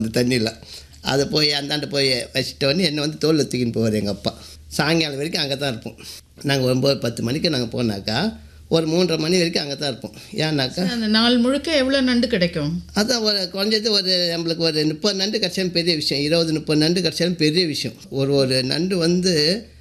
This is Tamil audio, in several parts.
அந்த தண்ணியில் அதை போய் அந்தாண்ட போய் வச்சுட்ட உடனே என்னை வந்து தோளில் தூக்கின்னு போவார் எங்கள் அப்பா சாயங்காலம் வரைக்கும் அங்கே தான் இருப்போம் நாங்கள் ஒம்பது பத்து மணிக்கு நாங்கள் போனாக்கா ஒரு மூன்றரை மணி வரைக்கும் அங்கே தான் இருப்போம் ஏன்னாக்கா அந்த நாள் முழுக்க எவ்வளோ நண்டு கிடைக்கும் அதான் ஒரு குறைஞ்சது ஒரு நம்மளுக்கு ஒரு முப்பது நண்டு கிடச்சாலும் பெரிய விஷயம் இருபது முப்பது நண்டு கிடச்சாலும் பெரிய விஷயம் ஒரு ஒரு நண்டு வந்து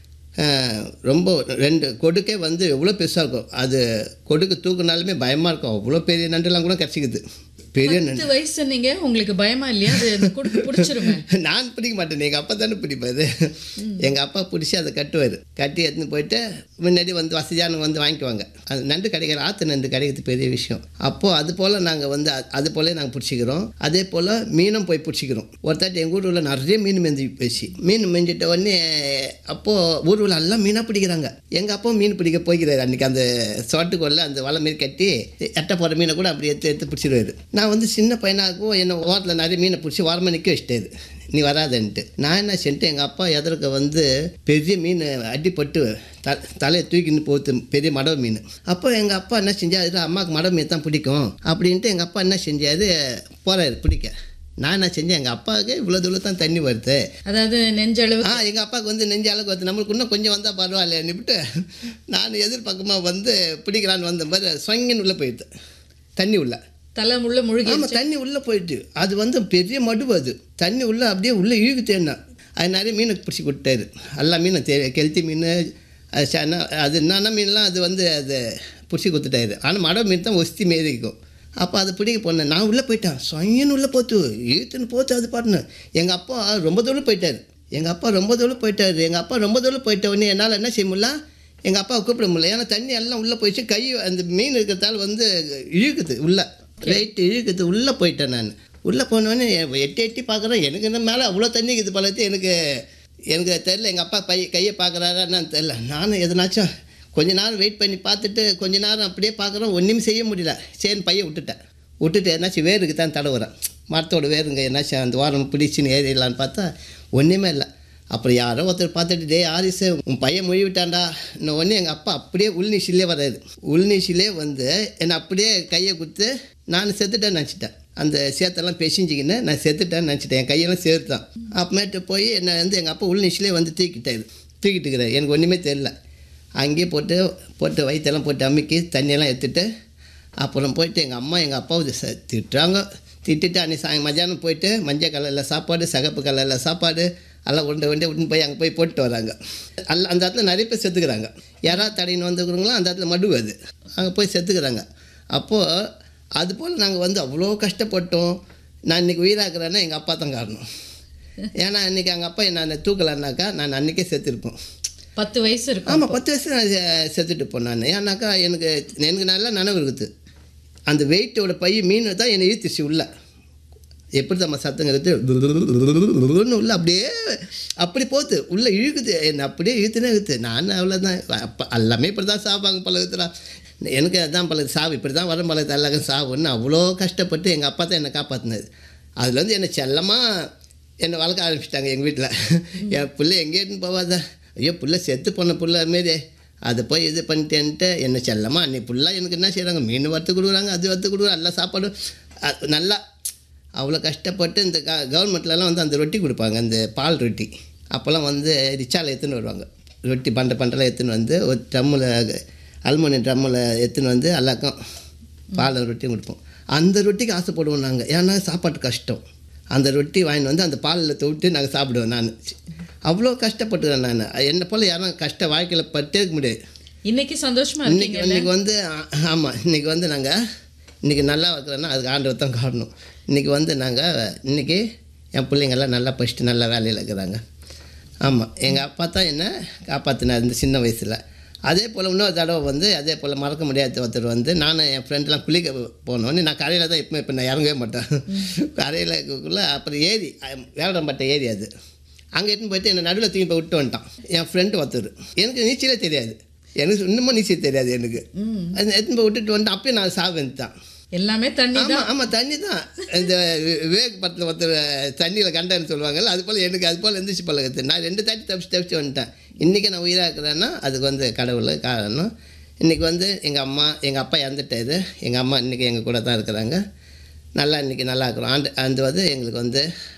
அஹ், ரொம்ப ரெண்டு கொடுக்கே வந்து எவ்வளோ பெருசாக இருக்கும் அது கொடுக்கு தூக்குனாலுமே பயமாக இருக்கும் அவ்வளோ பெரிய நண்டுலாம் கூட கிடச்சிக்குது பெரிய நண்டு பத்து வயசு நீங்க உங்களுக்கு பயமா இல்லையா அது அந்த குடுக்கு பிடிச்சிருமே நான் பிடிக்க மாட்டேன் எங்கள் அப்பா தானே பிடிப்பாரு எங்கள் அப்பா பிடிச்சி அதை கட்டுவார் கட்டி எடுத்துன்னு போயிட்டு முன்னாடி வந்து வசதியானவங்க வந்து வாங்கிக்குவாங்க அது நண்டு கிடைக்கிற ஆற்று நண்டு கிடைக்கிறது பெரிய விஷயம் அப்போது அது போல் நாங்கள் வந்து அ- அது போல நாங்கள் பிடிச்சிக்கிறோம் அதே போல் மீனும் போய் பிடிச்சிக்கிறோம் ஒருத்தாட்டி எங்கள் ஊரில் நிறைய மீன் மெஞ்சி போச்சு மீன் மெஞ்சிட்ட உடனே அப்போது ஊரில் எல்லாம் மீனாக பிடிக்கிறாங்க எங்கள் அப்பா மீன் பிடிக்க போய்க்கிறாரு அன்றைக்கி அந்த சோட்டுக்குள்ள அந்த வலை மாரி கட்டி எட்ட போகிற மீனை கூட அப்படி எடுத்து எடுத்து பிடிச்சிருவாரு நான் வந்து சின்ன பையனாகவும் என்ன ஓரத்தில் நிறைய மீனை பிடிச்சி ஓரமாக நிற்க வச்சிட்டாரு நீ வராதன்ட்டு நான் என்ன செஞ்சுட்டு எங்கள் அப்பா எதிர்க்க வந்து பெரிய மீன் அடிப்பட்டு த தலையை தூக்கின்னு போகுது பெரிய மடவை மீன் அப்போ எங்கள் அப்பா என்ன செஞ்சாரு அம்மாவுக்கு மடவை மீன் தான் பிடிக்கும் அப்படின்ட்டு எங்கள் அப்பா என்ன செஞ்சாரு போகிறாரு பிடிக்க நான் என்ன செஞ்சேன் எங்கள் அப்பாவுக்கு இவ்வளோ தூரம் தான் தண்ணி வருது அதாவது நெஞ்சளவு ஆ எங்கள் அப்பாவுக்கு வந்து நெஞ்ச அளவுக்கு வந்து நம்மளுக்கு இன்னும் கொஞ்சம் வந்தால் பரவாயில்லைன்னுட்டு நான் எதிர்பக்கமாக வந்து பிடிக்கலான்னு வந்த மாதிரி சொங்கின்னு உள்ளே போயிடுது தண்ணி உள்ள தலை முள்ள முழுகி ஆமாம் தண்ணி உள்ளே போயிட்டு அது வந்து பெரிய மடுவு அது தண்ணி உள்ளே அப்படியே உள்ளே இழுக்கு என்ன அது நிறைய மீனை பிடிச்சி கொடுத்தாரு எல்லா மீனும் தெ கெளுத்தி மீன் அது சன அது என்னென்ன மீன்லாம் அது வந்து அது பிடிச்சி கொடுத்துட்டாரு ஆனால் மடை மீன் தான் ஒஸ்தி மேதிக்கும் அப்போ அதை பிடிக்க போனேன் நான் உள்ளே போயிட்டேன் சொயன்னு உள்ளே போத்து இழுத்துன்னு போத்து அது பாருன்னு எங்கள் அப்பா ரொம்ப தூரம் போயிட்டார் எங்கள் அப்பா ரொம்ப தூரம் போயிட்டார் எங்கள் அப்பா ரொம்ப தூரம் போயிட்ட உடனே என்னால் என்ன செய்ய முடியல எங்கள் அப்பாவை கூப்பிட முடியல ஏன்னா தண்ணி எல்லாம் உள்ளே போயிடுச்சு கை அந்த மீன் இருக்கிறதால வந்து இழுக்குது உள்ளே ரைட்டு இழுக்குது உள்ளே போயிட்டேன் நான் உள்ளே போனோடனே எட்டி எட்டி பார்க்குறேன் எனக்கு என்ன மேலே அவ்வளோ தண்ணி இருக்குது பழத்து எனக்கு எனக்கு தெரில எங்கள் அப்பா பை கையை பார்க்குறாரா என்னன்னு தெரில நானும் எதனாச்சும் கொஞ்ச நேரம் வெயிட் பண்ணி பார்த்துட்டு கொஞ்ச நேரம் அப்படியே பார்க்குறோம் ஒன்றுமே செய்ய முடியல சரின்னு பையன் விட்டுட்டேன் விட்டுட்டு என்னாச்சும் வேருக்கு தான் தடவுறேன் மரத்தோட வேருங்க என்னாச்சும் அந்த வாரம் பிடிச்சின்னு ஏறிடலான்னு பார்த்தா ஒன்றுமே இல்லை அப்புறம் யாரோ ஒருத்தர் பார்த்துட்டு டே ஆரிஸு உன் பையன் மொழி விட்டான்டா இன்னும் ஒன்று எங்கள் அப்பா அப்படியே உள்நீச்சிலே வராது உள்நீச்சிலே வந்து என்னை அப்படியே கையை கொடுத்து நான் செத்துட்டேன்னு நினச்சிட்டேன் அந்த சேத்தெல்லாம் பெசிஞ்சிக்கின்னு நான் செத்துட்டேன்னு நினச்சிட்டேன் என் கையெல்லாம் சேர்த்தான் அப்புறமேட்டு போய் என்னை வந்து எங்கள் அப்பா உள்நீச்சிலே வந்து தூக்கிட்டாரு தூக்கிட்டுக்கிறாரு எனக்கு ஒன்றுமே தெரில அங்கேயே போட்டு போட்டு வயிற்றெல்லாம் போட்டு அமுக்கி தண்ணியெல்லாம் எடுத்துட்டு அப்புறம் போயிட்டு எங்கள் அம்மா எங்கள் அப்பாவை ச திட்டுறாங்க திட்டுட்டு அன்றைக்கி சாய் மத்தியானம் போயிட்டு மஞ்சள் கலரில் சாப்பாடு சகப்பு கலரில் சாப்பாடு எல்லாம் உருண்டை உருண்டை விட்டுன்னு போய் அங்கே போய் போட்டு வராங்க அல்ல அந்த இடத்துல நிறைய பேர் செத்துக்கிறாங்க யாராவது தடையின்னு வந்துக்கிறவங்களும் அந்த இடத்துல மடு அது அங்கே போய் செத்துக்கிறாங்க அப்போது அது போல் நாங்கள் வந்து அவ்வளோ கஷ்டப்பட்டோம் நான் இன்றைக்கி உயிராக்குறேன்னா எங்கள் அப்பா தான் காரணம் ஏன்னா இன்றைக்கி எங்கள் அப்பா நான் தூக்கலான்னாக்கா நான் அன்றைக்கே செத்துருப்போம் பத்து வயசு இருக்கும் ஆமாம் பத்து வயசு நான் செ- செத்துட்டு போனேன் ஏன்னாக்கா எனக்கு எனக்கு நல்லா நனவு இருக்குது அந்த வெயிட்டோட பை மீன் தான் என்னை இழுத்துச்சு உள்ள எப்படி தான் சத்தங்கிறது உள்ள அப்படியே அப்படி போகுது உள்ளே இழுக்குது என்னை அப்படியே இழுத்துனே இழுத்து நான் அவ்வளோதான் அப்போ எல்லாமே இப்படி தான் சாப்பாங்க பழகத்துல எனக்கு அதான் பழகு சாவு இப்படி தான் வர பழகத்து எல்லாருக்கும் சாவுன்னு அவ்வளோ கஷ்டப்பட்டு எங்கள் அப்பா தான் என்னை காப்பாற்றினது அதில் வந்து என்னை செல்லமாக என்னை வளர்க்க ஆரம்பிச்சிட்டாங்க எங்கள் வீட்டில் என் பிள்ளை எங்கேன்னு போவாத ஐயோ புள்ள செத்து போன புள்ள மாரி அதை போய் இது பண்ணிட்டேன்ட்டு என்ன செல்லமா அன்னைக்கு ஃபுல்லாக எனக்கு என்ன செய்கிறாங்க மீன் வறுத்து கொடுக்குறாங்க அது வறுத்து கொடுக்குறாங்க எல்லா சாப்பாடும் அ- நல்லா அவ்வளோ கஷ்டப்பட்டு இந்த க கவர்மெண்ட்லலாம் வந்து அந்த ரொட்டி கொடுப்பாங்க அந்த பால் ரொட்டி அப்போல்லாம் வந்து ரிச்சாவில் எடுத்துன்னு வருவாங்க ரொட்டி பண்டை பண்டெல்லாம் எடுத்துன்னு வந்து ஒரு ட்ரம்மில் அலுமினியம் ட்ரம்மில் எடுத்துன்னு வந்து எல்லாருக்கும் பால் ரொட்டியும் கொடுப்போம் அந்த ரொட்டிக்கு ஆசைப்படுவோம் நாங்கள் ஏன்னா சாப்பாட்டு கஷ்டம் அந்த ரொட்டி வாங்கிட்டு வந்து அந்த பாலில் தொட்டு நாங்கள் சாப்பிடுவோம் நான் அவ்வளோ கஷ்டப்பட்டுக்கிறேன் நான் என்னை போல் யாரும் கஷ்ட வாழ்க்கையில் பட்டே இருக்க முடியாது இன்னைக்கு சந்தோஷமா இன்னைக்கு இருக்கீங்க இன்னைக்கு வந்து ஆமாம் இன்னைக்கு வந்து நாங்கள் இன்னைக்கு நல்லா இருக்கிறோன்னா அதுக்கு ஆண்டவர் தான் காரணம் இன்னைக்கு வந்து நாங்கள் இன்னைக்கு என் பிள்ளைங்கெல்லாம் நல்லா படிச்சுட்டு நல்லா வேலையில் இருக்கிறாங்க ஆமாம் எங்கள் அப்பா தான் என்ன காப்பாற்றினார் இந்த சின்ன வயசில் அதே போல் இன்னொரு தடவை வந்து அதே போல் மறக்க முடியாத ஒருத்தர் வந்து நானும் என் ஃப்ரெண்ட்லாம் குளிக்க போனோன்னு நான் கரையில் தான் எப்பவுமே இப்போ நான் இறங்கவே மாட்டேன் கரையிலக்குள்ளே அப்புறம் ஏரி வேலடம்பட்ட ஏரி அது அங்கே எடுத்துன்னு போயிட்டு என்னை நடுவில் தூக்கி போய் விட்டு வந்துட்டான் என் ஃப்ரெண்டு ஒருத்தர் எனக்கு நீச்சலே தெரியாது எனக்கு இன்னமும் நீச்சல் தெரியாது எனக்கு அது எடுத்துன்னு போய் விட்டுட்டு வந்து அப்பயும் நான் சாவேன் தான் எல்லாமே தண்ணி ஆமாம் ஆமாம் தண்ணி தான் இந்த வி- விவேக் படத்தில் ஒருத்தர் தண்ணியில் கண்டன்னு சொல்லுவாங்கல்ல அது போல் எனக்கு அது போல் எந்திரிச்சு பழகுது நான் ரெண்டு தாட்டி தப்பிச்சு தப்பிச்சு வந்துட்டேன் இன்றைக்கி நான் உயிராக இருக்கிறேன்னா அதுக்கு வந்து கடவுள் காரணம் இன்றைக்கி வந்து எங்கள் அம்மா எங்கள் அப்பா இறந்துட்டாரு எங்கள் அம்மா இன்றைக்கி எங்கள் கூட தான் இருக்கிறாங்க நல்லா இன்றைக்கி நல்லா இருக்கிறோம் அந்த அது வந்து எங்களுக்கு வந்து